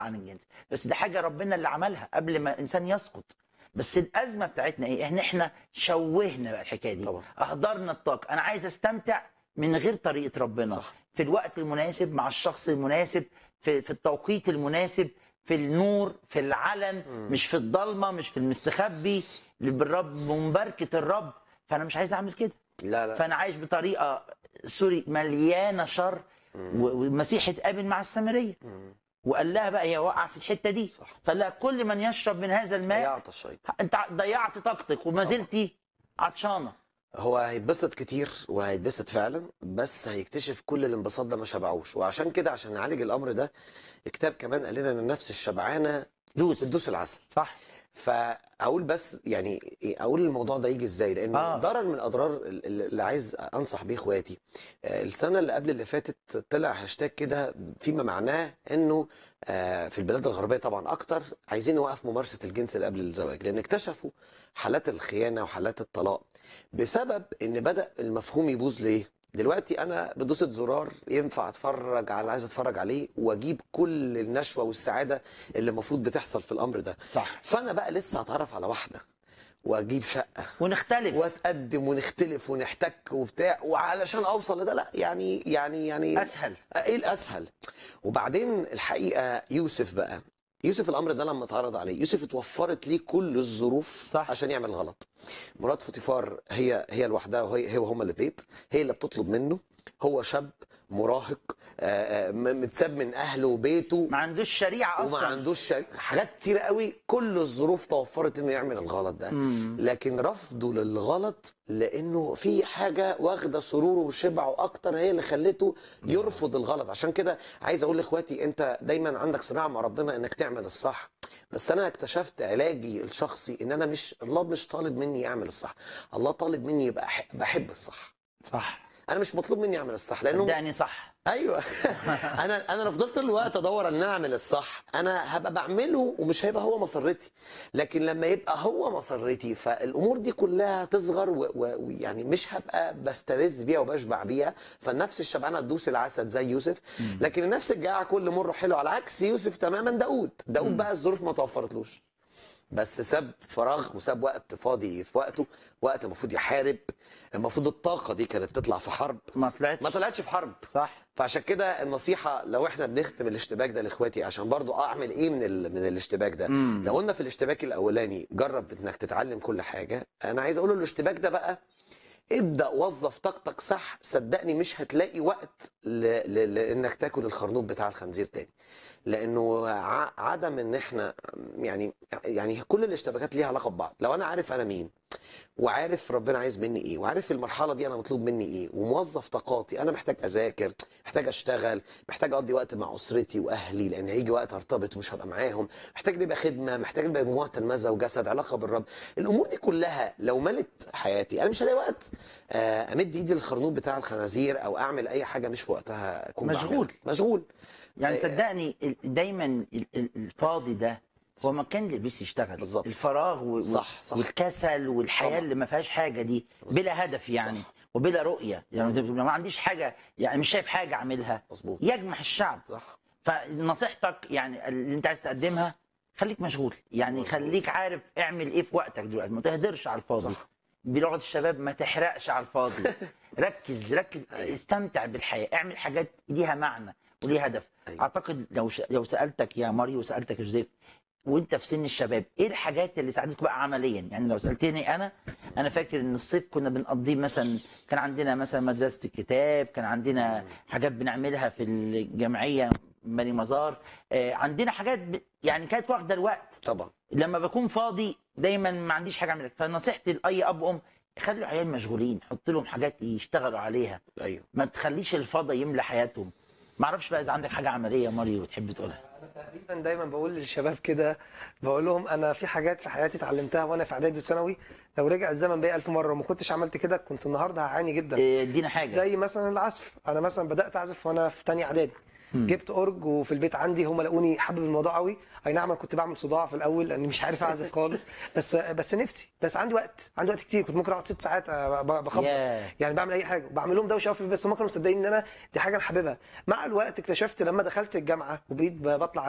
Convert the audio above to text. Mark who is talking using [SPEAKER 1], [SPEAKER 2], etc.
[SPEAKER 1] عن الجنس بس ده حاجه ربنا اللي عملها قبل ما الانسان يسقط بس الازمه بتاعتنا ايه احنا احنا شوهنا بقى الحكايه دي
[SPEAKER 2] طبعا.
[SPEAKER 1] اهدرنا الطاقه انا عايز استمتع من غير طريقه ربنا
[SPEAKER 2] صح.
[SPEAKER 1] في الوقت المناسب مع الشخص المناسب في, في التوقيت المناسب في النور في العلن مش في الضلمه مش في المستخبي بالرب بمباركه الرب فانا مش عايز اعمل كده
[SPEAKER 2] لا لا
[SPEAKER 1] فانا عايش بطريقه سوري مليانه شر و- والمسيح اتقابل مع السامريه
[SPEAKER 2] مم.
[SPEAKER 1] وقال لها بقى هي واقعه في الحته دي
[SPEAKER 2] صح.
[SPEAKER 1] فقال لها كل من يشرب من هذا الماء
[SPEAKER 2] يعطش الشيطان
[SPEAKER 1] انت ضيعت طاقتك وما زلتي عطشانه
[SPEAKER 2] هو هيتبسط كتير وهيتبسط فعلا بس هيكتشف كل الانبساط ده ما شبعوش وعشان كده عشان نعالج الامر ده الكتاب كمان قال لنا ان النفس الشبعانه
[SPEAKER 1] دوس
[SPEAKER 2] بتدوس العسل
[SPEAKER 1] صح
[SPEAKER 2] فاقول بس يعني إيه، اقول الموضوع ده يجي ازاي لان
[SPEAKER 1] آه.
[SPEAKER 2] آه. ضرر من الاضرار ال- ال- اللي عايز انصح بيه اخواتي آه، السنه اللي قبل اللي فاتت طلع هاشتاج كده فيما معناه انه آه، في البلاد الغربيه طبعا اكتر عايزين نوقف ممارسه الجنس اللي قبل الزواج لان اكتشفوا حالات الخيانه وحالات الطلاق بسبب ان بدا المفهوم يبوظ ليه دلوقتي انا بدوسة زرار ينفع اتفرج على عايز اتفرج عليه واجيب كل النشوه والسعاده اللي المفروض بتحصل في الامر ده
[SPEAKER 1] صح
[SPEAKER 2] فانا بقى لسه هتعرف على واحده واجيب شقه
[SPEAKER 1] ونختلف
[SPEAKER 2] واتقدم ونختلف ونحتك وبتاع وعلشان اوصل لده لا يعني يعني يعني
[SPEAKER 1] اسهل
[SPEAKER 2] ايه الاسهل وبعدين الحقيقه يوسف بقى يوسف الامر ده لما اتعرض عليه يوسف اتوفرت ليه كل الظروف
[SPEAKER 1] صح.
[SPEAKER 2] عشان يعمل غلط مرات فوتيفار هي هي لوحدها وهي هو هما اللي في بيت هي اللي بتطلب منه هو شاب مراهق آه، آه، م- متساب من اهله وبيته
[SPEAKER 1] ما عندوش شريعه
[SPEAKER 2] وما
[SPEAKER 1] اصلا
[SPEAKER 2] عندوش شر... حاجات كتير قوي كل الظروف توفرت انه يعمل الغلط ده
[SPEAKER 1] مم.
[SPEAKER 2] لكن رفضه للغلط لانه في حاجه واخده سروره وشبعه اكتر هي اللي خلته يرفض الغلط عشان كده عايز اقول لاخواتي انت دايما عندك صراع مع ربنا انك تعمل الصح بس انا اكتشفت علاجي الشخصي ان انا مش الله مش طالب مني اعمل الصح الله طالب مني يبقى أح- بحب الصح
[SPEAKER 1] صح
[SPEAKER 2] انا مش مطلوب مني اعمل الصح لانه
[SPEAKER 1] صدقني صح
[SPEAKER 2] ايوه انا انا لو فضلت طول الوقت ادور ان انا اعمل الصح انا هبقى بعمله ومش هيبقى هو مسرتي لكن لما يبقى هو مسرتي فالامور دي كلها تصغر و- و- ويعني مش هبقى بستلذ بيها وبشبع بيها فالنفس الشبعانه تدوس العسل زي يوسف لكن النفس الجائعه كل مره حلو على عكس يوسف تماما داود داود بقى الظروف ما توفرتلوش بس ساب فراغ وساب وقت فاضي في وقته وقت المفروض يحارب المفروض الطاقه دي كانت تطلع في حرب
[SPEAKER 1] ما طلعتش
[SPEAKER 2] ما طلعتش في حرب
[SPEAKER 1] صح
[SPEAKER 2] فعشان كده النصيحه لو احنا بنختم الاشتباك ده لاخواتي عشان برضو اعمل ايه من ال... من الاشتباك ده
[SPEAKER 1] مم.
[SPEAKER 2] لو قلنا في الاشتباك الاولاني جرب انك تتعلم كل حاجه انا عايز اقول له الاشتباك ده بقى ابدا وظف طاقتك صح صدقني مش هتلاقي وقت ل... ل... لانك تاكل الخرنوب بتاع الخنزير تاني لانه ع... عدم ان احنا يعني يعني كل الاشتباكات ليها علاقه ببعض لو انا عارف انا مين وعارف ربنا عايز مني ايه وعارف في المرحله دي انا مطلوب مني ايه وموظف طاقاتي انا محتاج اذاكر محتاج اشتغل محتاج اقضي وقت مع اسرتي واهلي لان هيجي وقت ارتبط ومش هبقى معاهم محتاج نبقى خدمه محتاج نبقى مجموعه تلمذه وجسد علاقه بالرب الامور دي كلها لو ملت حياتي انا مش هلاقي وقت آه، امد ايدي للخرنوب بتاع الخنازير او اعمل اي حاجه مش في وقتها اكون
[SPEAKER 1] مشغول.
[SPEAKER 2] بعملها. مشغول
[SPEAKER 1] يعني
[SPEAKER 2] آه،
[SPEAKER 1] صدقني ال- دايما ال- ال- الفاضي ده هو مكان اللي بيس يشتغل
[SPEAKER 2] بالظبط.
[SPEAKER 1] الفراغ و...
[SPEAKER 2] صح، صح.
[SPEAKER 1] والكسل والحياه
[SPEAKER 2] طبعا.
[SPEAKER 1] اللي ما فيهاش حاجه دي بلا هدف يعني
[SPEAKER 2] صح.
[SPEAKER 1] وبلا رؤيه يعني لو ما عنديش حاجه يعني مش شايف حاجه اعملها
[SPEAKER 2] مظبوط
[SPEAKER 1] يجمح الشعب
[SPEAKER 2] صح
[SPEAKER 1] فنصيحتك يعني اللي انت عايز تقدمها خليك مشغول يعني
[SPEAKER 2] مظبوط.
[SPEAKER 1] خليك عارف اعمل ايه في وقتك دلوقتي ما تهدرش على الفاضي
[SPEAKER 2] صح.
[SPEAKER 1] بلغه الشباب ما تحرقش على الفاضي ركز ركز
[SPEAKER 2] أيوة.
[SPEAKER 1] استمتع بالحياه اعمل حاجات ليها معنى وليها هدف
[SPEAKER 2] أيوة.
[SPEAKER 1] اعتقد لو ش... لو سالتك يا ماريو وسالتك يا جوزيف وانت في سن الشباب ايه الحاجات اللي ساعدتك بقى عمليا يعني لو سالتني انا انا فاكر ان الصيف كنا بنقضيه مثلا كان عندنا مثلا مدرسه الكتاب كان عندنا حاجات بنعملها في الجمعيه بني مزار آه، عندنا حاجات ب... يعني كانت واخده الوقت
[SPEAKER 2] طبعا
[SPEAKER 1] لما بكون فاضي دايما ما عنديش حاجه اعملها فنصيحتي لاي اب وام خلوا العيال مشغولين حط لهم حاجات يشتغلوا عليها
[SPEAKER 2] ايوه
[SPEAKER 1] ما تخليش الفضا يملى حياتهم ما اعرفش بقى اذا عندك حاجه عمليه يا ماريو وتحب تقولها
[SPEAKER 3] انا تقريبا دايما بقول للشباب كده بقول لهم انا في حاجات في حياتي اتعلمتها وانا في اعدادي وثانوي لو رجع الزمن بيا ألف مره وما كنتش عملت كده كنت النهارده هعاني جدا
[SPEAKER 1] إيه، ادينا حاجه
[SPEAKER 3] زي مثلا العزف انا مثلا بدات اعزف وانا في تانية اعدادي جبت اورج وفي البيت عندي هم لقوني حابب الموضوع قوي اي نعم انا كنت بعمل صداع في الاول لاني مش عارف اعزف خالص بس بس نفسي بس عندي وقت عندي وقت كتير كنت ممكن اقعد ست ساعات آه، ب- بخبط
[SPEAKER 1] ياه.
[SPEAKER 3] يعني بعمل اي حاجه وبعمل لهم دوشه في البيت، بس هم كانوا مصدقين ان انا دي حاجه انا حاببها مع الوقت اكتشفت لما دخلت الجامعه وبقيت ب- بطلع